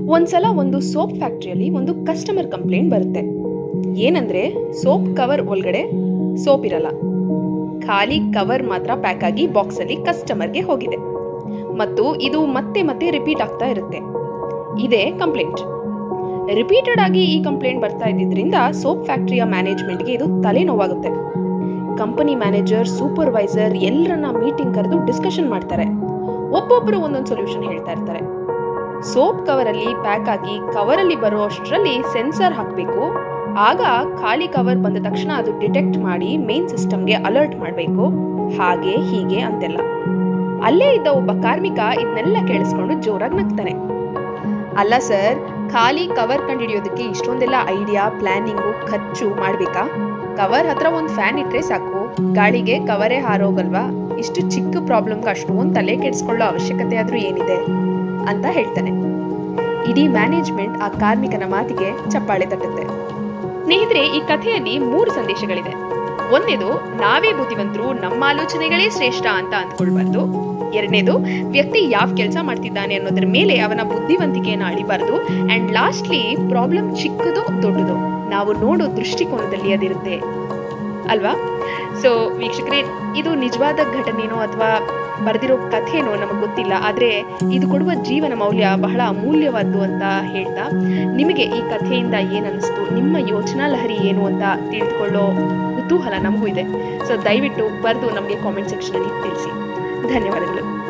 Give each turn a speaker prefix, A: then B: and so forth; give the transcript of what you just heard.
A: ಒಂದ್ಸಲ ಒಂದು ಸೋಪ್ ಫ್ಯಾಕ್ಟ್ರಿಯಲ್ಲಿ ಒಂದು ಕಸ್ಟಮರ್ ಕಂಪ್ಲೇಂಟ್ ಬರುತ್ತೆ ಏನಂದ್ರೆ ಸೋಪ್ ಕವರ್ ಒಳಗಡೆ ಸೋಪ್ ಇರಲ್ಲ ಖಾಲಿ ಕವರ್ ಮಾತ್ರ ಪ್ಯಾಕ್ ಆಗಿ ಬಾಕ್ಸಲ್ಲಿ ಕಸ್ಟಮರ್ಗೆ ಹೋಗಿದೆ ಮತ್ತು ಇದು ಮತ್ತೆ ಮತ್ತೆ ರಿಪೀಟ್ ಆಗ್ತಾ ಇರುತ್ತೆ ಇದೇ ಕಂಪ್ಲೇಂಟ್ ರಿಪೀಟೆಡ್ ಆಗಿ ಈ ಕಂಪ್ಲೇಂಟ್ ಬರ್ತಾ ಇದ್ದಿದ್ರಿಂದ ಸೋಪ್ ಫ್ಯಾಕ್ಟ್ರಿಯ ಮ್ಯಾನೇಜ್ಮೆಂಟ್ಗೆ ಇದು ತಲೆನೋವಾಗುತ್ತೆ ಕಂಪನಿ ಮ್ಯಾನೇಜರ್ ಸೂಪರ್ವೈಸರ್ ಎಲ್ಲರನ್ನ ಮೀಟಿಂಗ್ ಕರೆದು ಡಿಸ್ಕಷನ್ ಮಾಡ್ತಾರೆ ಒಬ್ಬೊಬ್ಬರು ಒಂದೊಂದು ಸೊಲ್ಯೂಷನ್ ಹೇಳ್ತಾ ಇರ್ತಾರೆ ಸೋಪ್ ಕವರಲ್ಲಿ ಪ್ಯಾಕ್ ಆಗಿ ಕವರಲ್ಲಿ ಬರೋ ಅಷ್ಟರಲ್ಲಿ ಸೆನ್ಸರ್ ಹಾಕಬೇಕು ಆಗ ಖಾಲಿ ಕವರ್ ಬಂದ ತಕ್ಷಣ ಅದು ಡಿಟೆಕ್ಟ್ ಮಾಡಿ ಮೇನ್ ಸಿಸ್ಟಮ್ಗೆ ಅಲರ್ಟ್ ಮಾಡಬೇಕು ಹಾಗೆ ಹೀಗೆ ಅಂತೆಲ್ಲ ಅಲ್ಲೇ ಇದ್ದ ಒಬ್ಬ ಕಾರ್ಮಿಕ ಇದನ್ನೆಲ್ಲ ಕೇಳಿಸ್ಕೊಂಡು ಜೋರಾಗಿ ನಗ್ತಾನೆ ಅಲ್ಲ ಸರ್ ಖಾಲಿ ಕವರ್ ಕಂಡುಹಿಡಿಯೋದಕ್ಕೆ ಇಷ್ಟೊಂದೆಲ್ಲ ಐಡಿಯಾ ಪ್ಲಾನಿಂಗು ಖರ್ಚು ಮಾಡಬೇಕಾ ಕವರ್ ಹತ್ರ ಒಂದು ಫ್ಯಾನ್ ಇಟ್ಟರೆ ಸಾಕು ಗಾಳಿಗೆ ಕವರೇ ಹಾರೋಗಲ್ವಾ ಇಷ್ಟು ಚಿಕ್ಕ ಪ್ರಾಬ್ಲಮ್ಗೆ ಅಷ್ಟೊಂದು ತಲೆ ಕೆಡಿಸ್ಕೊಳ್ಳೋ ಅವಶ್ಯಕತೆ ಆದರೂ ಏನಿದೆ ಅಂತ ಹೇಳ್ತಾನೆ ಇಡೀ ಮ್ಯಾನೇಜ್ಮೆಂಟ್ ಆ ಕಾರ್ಮಿಕನ ಮಾತಿಗೆ ಚಪ್ಪಾಳೆ ತಟ್ಟುತ್ತೆ ಸ್ನೇಹಿತರೆ ಈ ಕಥೆಯಲ್ಲಿ ಮೂರು ಸಂದೇಶಗಳಿದೆ ಒಂದನೇದು ನಾವೇ ಬುದ್ಧಿವಂತರು ನಮ್ಮ ಆಲೋಚನೆಗಳೇ ಶ್ರೇಷ್ಠ ಅಂತ ಅಂದ್ಕೊಳ್ಬಾರ್ದು ಎರಡನೇದು ವ್ಯಕ್ತಿ ಯಾವ ಕೆಲಸ ಮಾಡ್ತಿದ್ದಾನೆ ಅನ್ನೋದ್ರ ಮೇಲೆ ಅವನ ಬುದ್ಧಿವಂತಿಕೆಯನ್ನು ಅಳಿಬಾರ್ದು ಅಂಡ್ ಲಾಸ್ಟ್ಲಿ ಪ್ರಾಬ್ಲಮ್ ಚಿಕ್ಕದು ದೊಡ್ಡದು ನಾವು ನೋಡೋ ದೃಷ್ಟಿಕೋನದಲ್ಲಿ ಅದಿರುತ್ತೆ ಅಲ್ವಾ ಸೊ ವೀಕ್ಷಕರೇ ಇದು ನಿಜವಾದ ಘಟನೆನೋ ಅಥವಾ ಬರೆದಿರೋ ಕಥೆನೋ ನಮಗೆ ಗೊತ್ತಿಲ್ಲ ಆದರೆ ಇದು ಕೊಡುವ ಜೀವನ ಮೌಲ್ಯ ಬಹಳ ಅಮೂಲ್ಯವಾದ್ದು ಅಂತ ಹೇಳ್ತಾ ನಿಮಗೆ ಈ ಕಥೆಯಿಂದ ಏನನ್ನಿಸ್ತು ನಿಮ್ಮ ಯೋಚನಾ ಲಹರಿ ಏನು ಅಂತ ತಿಳಿದುಕೊಳ್ಳೋ ಕುತೂಹಲ ನಮಗೂ ಇದೆ ಸೊ ದಯವಿಟ್ಟು ಬರೆದು ನಮಗೆ ಕಾಮೆಂಟ್ ಸೆಕ್ಷನಲ್ಲಿ ತಿಳಿಸಿ ಧನ್ಯವಾದಗಳು